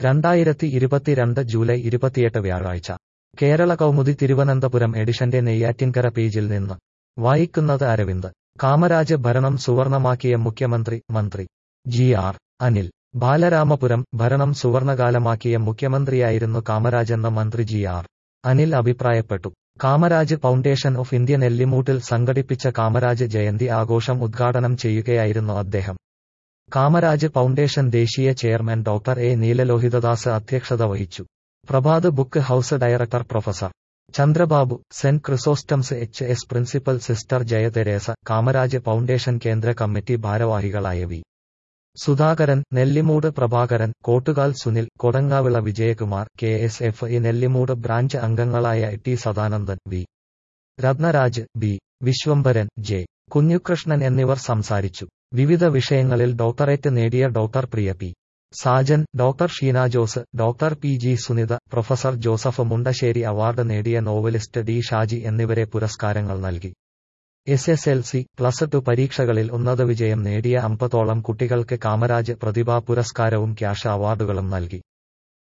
രണ്ടായിരത്തി ഇരുപത്തിരണ്ട് ജൂലൈ ഇരുപത്തിയെട്ട് വ്യാഴാഴ്ച കേരള കൗമുദി തിരുവനന്തപുരം എഡിഷന്റെ നെയ്യാറ്റിൻകര പേജിൽ നിന്ന് വായിക്കുന്നത് അരവിന്ദ് കാമരാജ് ഭരണം സുവർണമാക്കിയ മുഖ്യമന്ത്രി മന്ത്രി ജി ആർ അനിൽ ബാലരാമപുരം ഭരണം സുവർണകാലമാക്കിയ മുഖ്യമന്ത്രിയായിരുന്നു കാമരാജെന്ന് മന്ത്രി ജി ആർ അനിൽ അഭിപ്രായപ്പെട്ടു കാമരാജ് ഫൗണ്ടേഷൻ ഓഫ് ഇന്ത്യ നെല്ലിമൂട്ടിൽ സംഘടിപ്പിച്ച കാമരാജ് ജയന്തി ആഘോഷം ഉദ്ഘാടനം ചെയ്യുകയായിരുന്നു അദ്ദേഹം കാമരാജ് ഫൗണ്ടേഷൻ ദേശീയ ചെയർമാൻ ഡോക്ടർ എ നീലലോഹിതദാസ് അധ്യക്ഷത വഹിച്ചു Prabhat book house director professor Chandrababu saint Chrysostom's H S principal sister Jayatheresa Kamaraj foundation കേന്ദ്ര കമ്മിറ്റി ഭാരവാഹികളായ V Sudhakaran Nellimoodu Prabhakaran Kottukal Sunil Kodangavila Vijayakumar K S F E Nellimoodu branch അംഗങ്ങളായ T Sadanandan V Ratnaraj B Viswambharan J Kunjukrishnan എന്നിവർ സംസാരിച്ചു വിവിധ വിഷയങ്ങളിൽ ഡോക്ടറേറ്റ് നേടിയ doctor Priya P Sajan doctor Sheena Jose doctor P G Sunitha professor Joseph Mundassery award നേടിയ novelist D Shaji എന്നിവരെ പുരസ്കാരങ്ങൾ നൽകി S S L C plus two പരീക്ഷകളിൽ ഉന്നത വിജയം നേടിയ അമ്പതോളം കുട്ടികൾക്ക് കാമരാജ് പ്രതിഭാ പുരസ്കാരവും ക്യാഷ് അവാർഡുകളും നൽകി